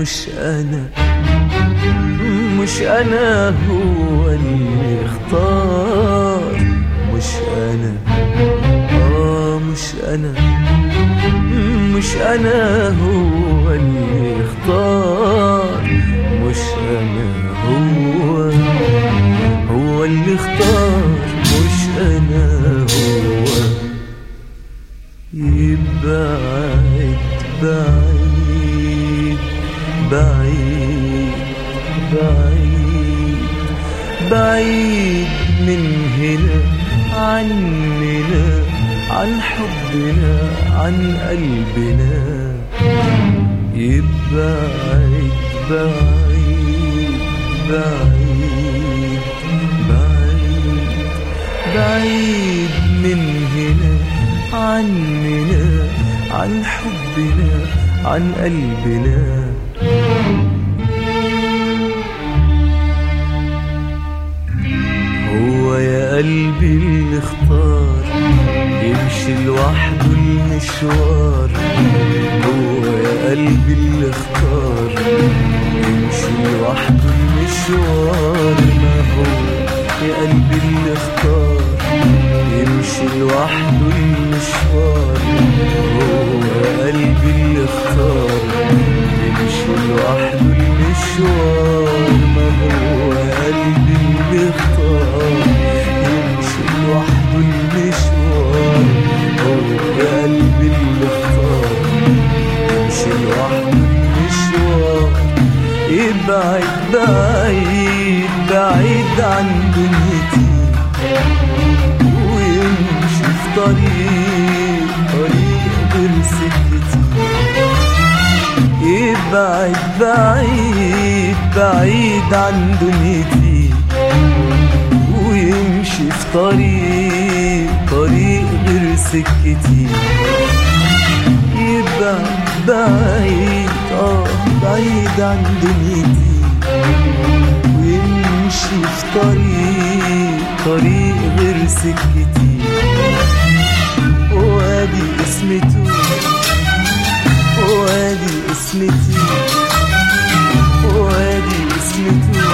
مش أنا مش أنا هو اللي اختار مش أنا آه مش أنا مش أنا هو اللي اختار مش أنا هو هو اللي اختار مش أنا هو يبعد بعيد بعيد بعيد بعيد من هنا عننا عن حبنا عن قلبنا يبعد بعيد بعيد بعيد بعيد من هنا عننا عن حبنا عن قلبنا هو يا قلبي اللي اختار يمشي لوحده المشوار هو يا قلبي اللي اختار يمشي لوحده المشوار ما هو يا قلبي اللي اختار يمشي لوحده المشوار هو يا قلبي اللي اختار يمشي لوحده المشوار ما هو يا قلبي اللي اختار يمشي لوحده المشوار هو يا قلبي اللي اختار يمشي لوحده المشوار يبعد بعيد بعيد عن دنيتي ويمشي في طريق طريق غير سكتي يبعد بعيد بعيد عن دنيتي ويمشي في طريق طريق غير سكتي يبعد بعيد اه بعيد عن دنيتي ويمشي في طريق طريق غير سكتي وادي اسمته وادي اسمتي وادي اسمته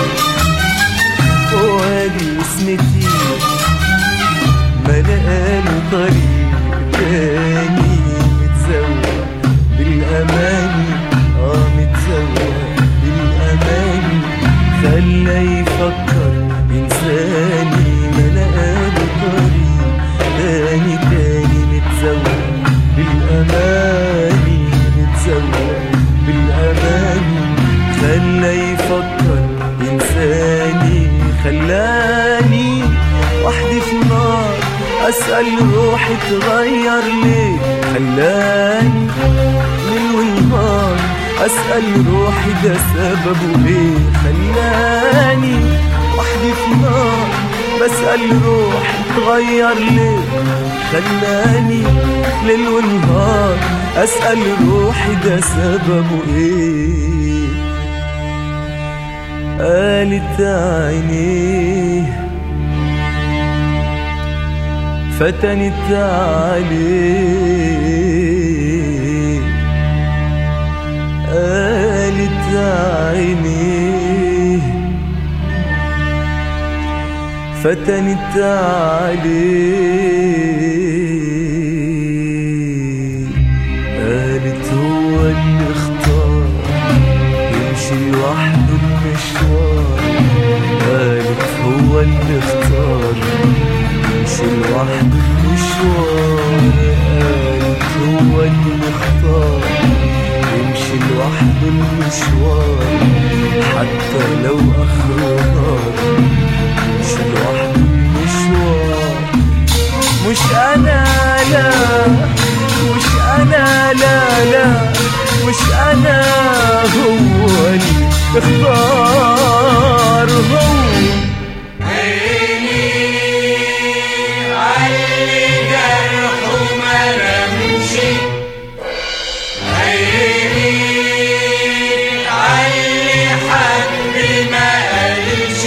وادي اسمتي ما لقاله طريق تاني متزوق بالأماني اه متزوق بالأماني خلى يفكر إنساني ما لقاله طريق تاني تاني متزوق بالأماني متزوق بالأماني خلى يفكر إنساني خلاني وحدي في النار أسأل روحي تغير ليه خلاني ليل ونهار أسأل روحي ده سببه ايه خلاني وحدي في النار بسأل روحي تغير ليه خلاني ليل ونهار أسأل روحي ده سببه ايه قالت عينيه فتنت عليه قالت عينيه فتنت عليه قالت هو اللي اختار يمشي لوحده المشوار قالت هو اللي اختار يمشي لوحده المشوار قالت هو اللي اختار يمشي لوحده المشوار حتى لو اخره نار يمشي لوحده المشوار مش انا لا مش انا لا لا مش انا هو اللي اختار هو عيني علي جرحه ما رمشي عيني علي حب ما قالش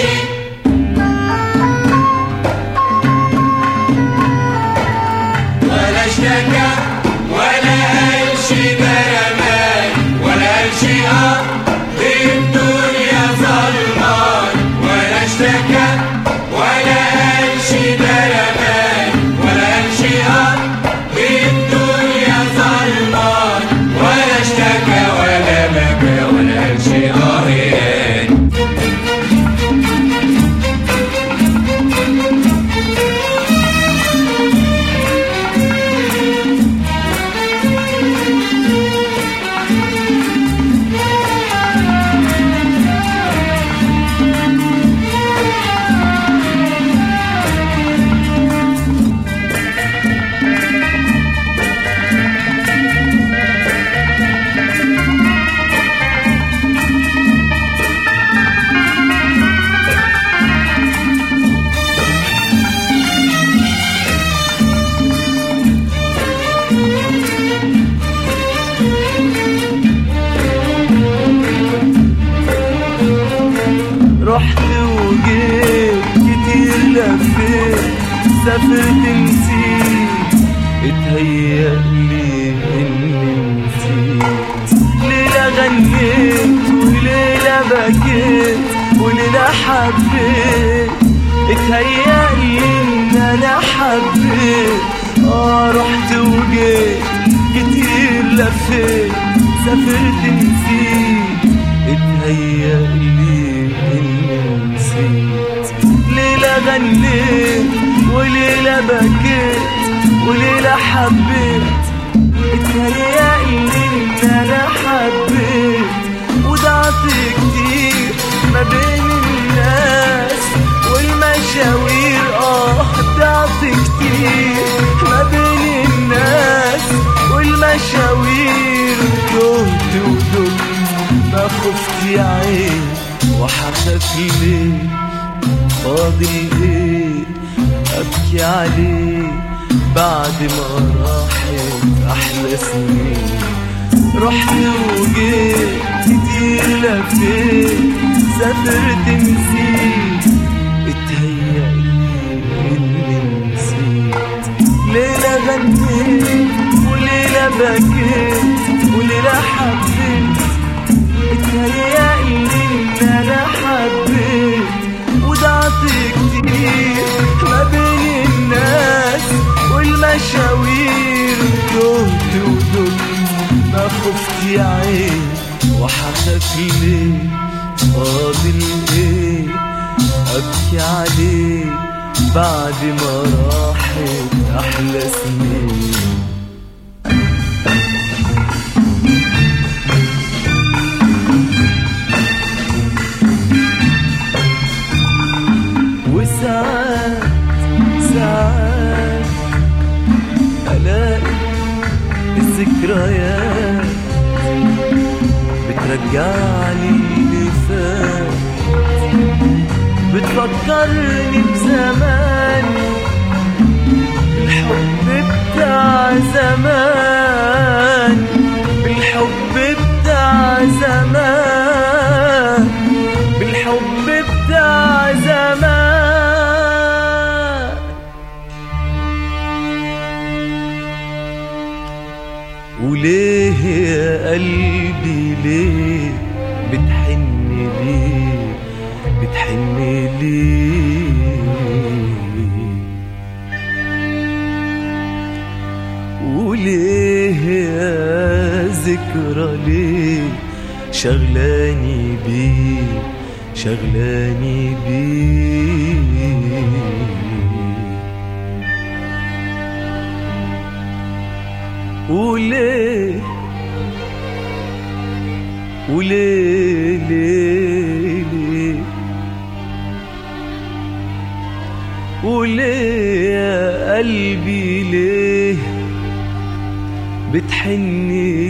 ولا اشتكى ولا قالش ده رماني ولا قالش اه سافرت نسيت اتهيألي اني نسيت ليلة غنيت وليلة بكيت وليلة حبيت اتهيألي ان انا حبيت اه رحت وجيت كتير لفيت سافرت نسيت اتهيألي اني نسيت ليلة غنيت وليلة بكيت وليلة حبيت اتهيألي ان انا حبيت وضعت كتير ما بين الناس والمشاوير اه ضعت كتير ما بين الناس والمشاوير تهت ودمت ما خفت يا عين وحخاف ليه فاضل ايه ابكي عليه بعد ما راحت احلى سنين رحت وجيت كتير لفيت سافرت نسيت اتهيألي اني نسيت ليلة غنيت وليلة بكيت وليلة حبيت اتهيألي ان انا حبيت وضعت كتير ما بين الناس والمشاوير تهت ودمت ما خفت يا عين وحخاف ليه فاضل ايه ابكي عليه بعد ما راحت احلى سنين وساعات ساعات ألاقي الذكريات بترجعني اللي فات بتفكرني بزمان الحب بتاع زمان بالحب بتاع زمان بالحب بتاع زمان وليه يا قلبي ليه بتحن ليه بتحن ليه وليه يا ذكرى ليه شغلاني بيه شغلاني بيه وليه وليه ليه ليه وليه يا قلبي ليه بتحن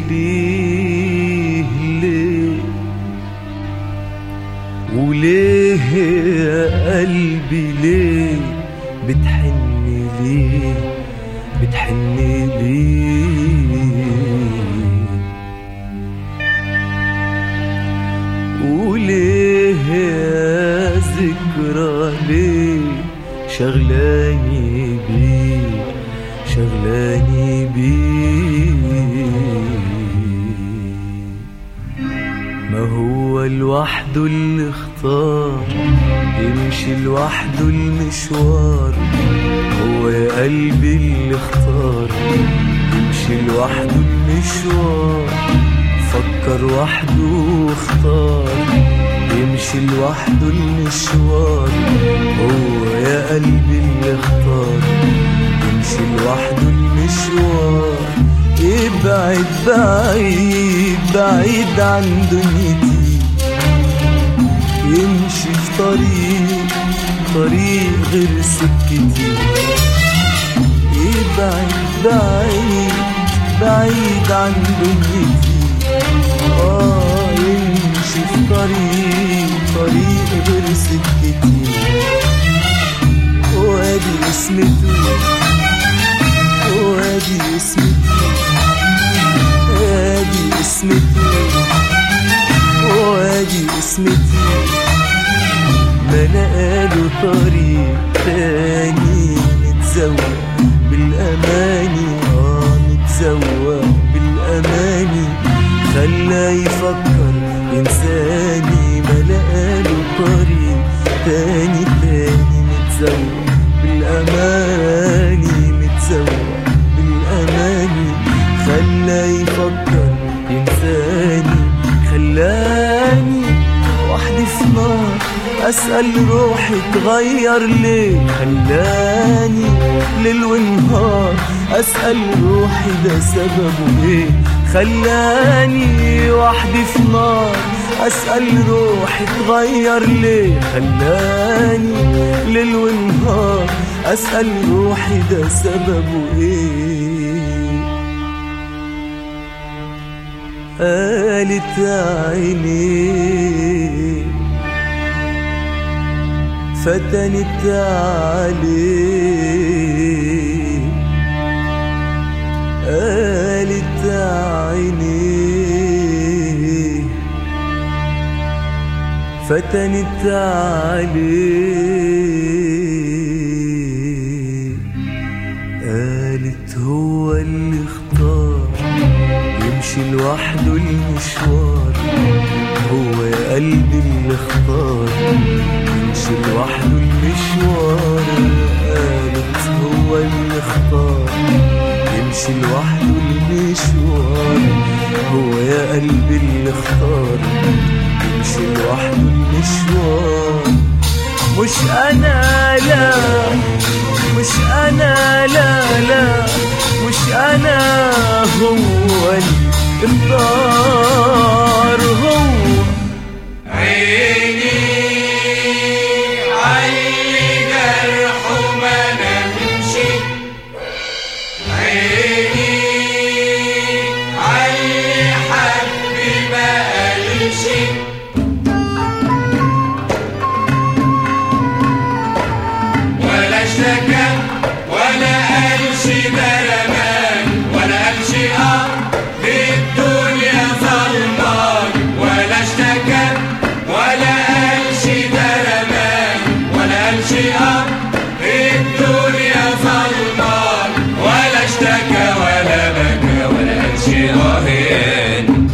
ليه ليه وليه يا قلبي ليه بتحن ليه بتحن ليه وليه يا ذكرى ليه شغلاني بيه شغلاني بيه ما هو لوحده اللي اختار يمشي لوحده المشوار هو يا قلبي اللي اختار يمشي لوحده المشوار فكر وحده واختار يمشي لوحده المشوار هو يا قلبي اللي اختار يمشي لوحده المشوار ابعد بعيد بعيد عن دنيتي يمشي في طريق طريق غير سكتي ابعد بعيد بعيد عن دنيتي اه يمشي في طريق طريق غير سكتي وادي اسمته وادي اسمته ادي اسمته وادي اسمتي ما نقالوا طريق تاني نتسلى متزوق بالأماني آه متزوق بالأماني خلاه يفكر إنساني ما لقاله طريق تاني تاني متزوق بالأماني متزوق بالأماني خلاه يفكر إنساني خلاني وحدي في نار أسأل روحي تغير ليه خلاني ليل ونهار أسأل روحي ده سببه ايه خلاني وحدي في نار أسأل روحي تغير ليه خلاني ليل ونهار أسأل روحي ده سببه ايه قالت عيني فتنت عليه قالت عيني فتنت عليه قالت هو اللي اختار يمشي لوحده المشوار هو يا قلبي اللي اختار يمشي لوحده المشوار قالت هو اللي اختار يمشي لوحده المشوار هو يا قلبي اللي اختار يمشي لوحده المشوار مش انا لا مش انا لا لا مش انا هو اللي اختار هو عيني علي جرحه ما نمشي عيني علي حب ما قالش ولا اشتكى ولا قالش ده رمان ولا قالش اه للدنيا ظلمان ولا اشتكى ولا قالش ده رمان ولا قالش اه الدنيا ظلمان ولا اشتكى ولا بكى ولا قالش اه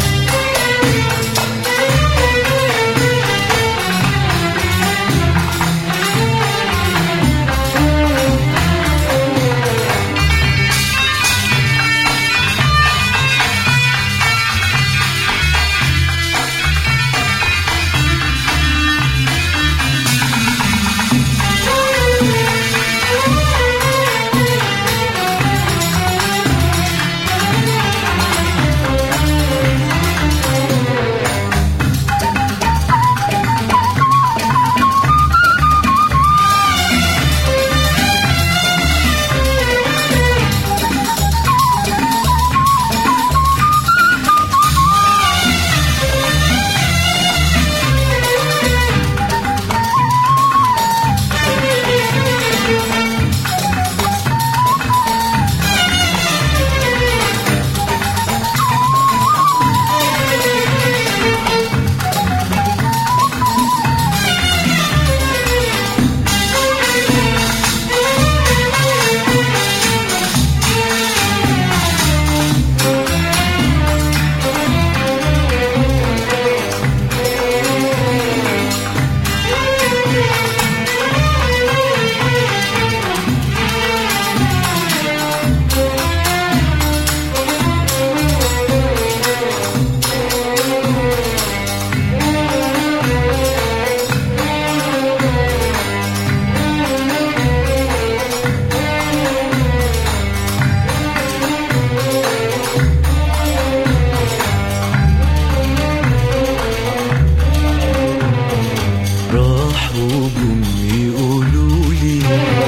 راحوا جم يقولوا لي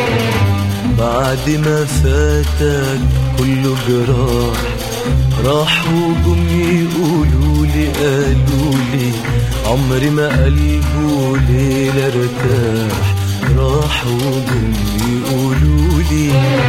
بعد ما فاتك كله جراح راحوا جم يقولوا لي قالوا لي عمري ما قلبه ليلة ارتاح راحوا جم يقولوا لي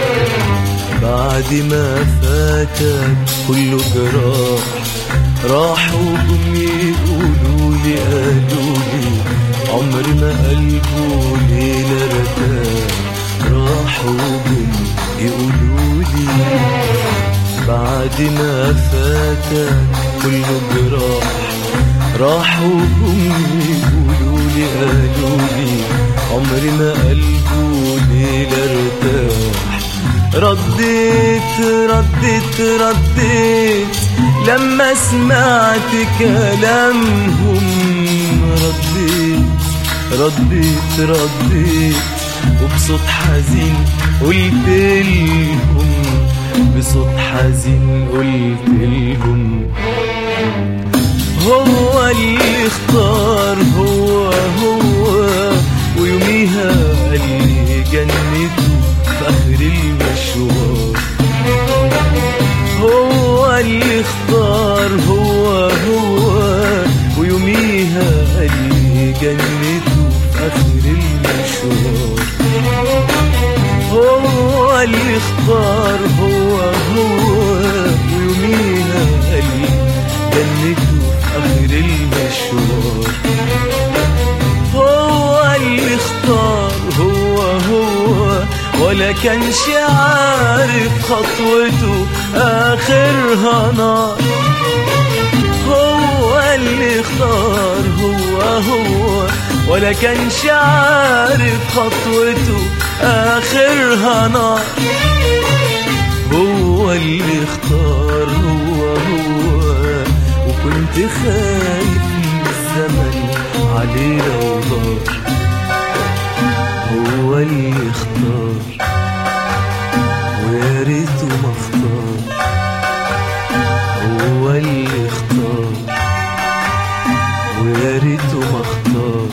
بعد ما فاتك كله جراح راحوا جم يقولوا لي قالوا لي عمري ما قلبه ليلة ارتاح راحوا جم يقولولي بعد ما فاتك كله جراح راحوا هم يقولولي قالولي عمري ما قلبه ليلة ارتاح رديت رديت رديت لما سمعت كلامهم رديت رديت رديت وبصوت حزين قلت لهم بصوت حزين قلت لهم هو اللي اختار هو هو ويوميها قال لي جنته في اخر المشوار هو اللي اختار هو هو ويوميها قال لي جنته في اخر المشوار هو اللي اختار هو هو ويوميها قال لي جنته في اخر المشوار هو اللي اختار هو هو ولا كانش عارف خطوته اخرها نار هو اللي اختار هو هو ولا كانش عارف خطوته اخرها نار هو اللي اختار هو هو وكنت خايف من الزمن عليه لو دار هو اللي اختار ويا ريته ما اختار هو اللي اختار ويا ريته ما اختار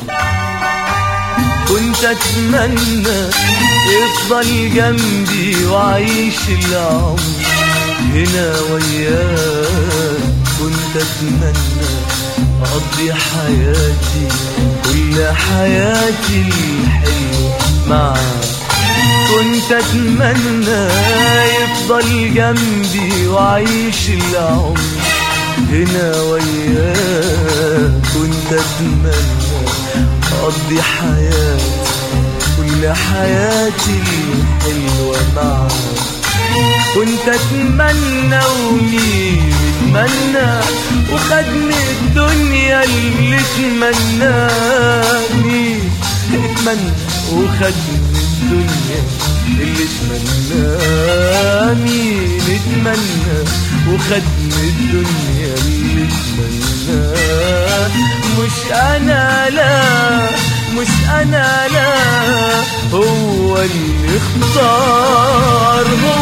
كنت اتمنى يفضل جنبي وعيش العمر هنا وياه كنت اتمنى اقضي حياتي كل حياتي الحلوه معاه كنت اتمنى يفضل جنبي وعيش العمر هنا وياه كنت اتمنى اقضي حياتي كل حياتي الحلوه معاه كنت اتمنى ومين اتمنى وخدني الدنيا اللي اتمناني اتمنى وخدني الدنيا اللي اتمناني اتمنى وخدني الدنيا اللي اتمناه مش انا لا مش انا لا هو اللي اختار هو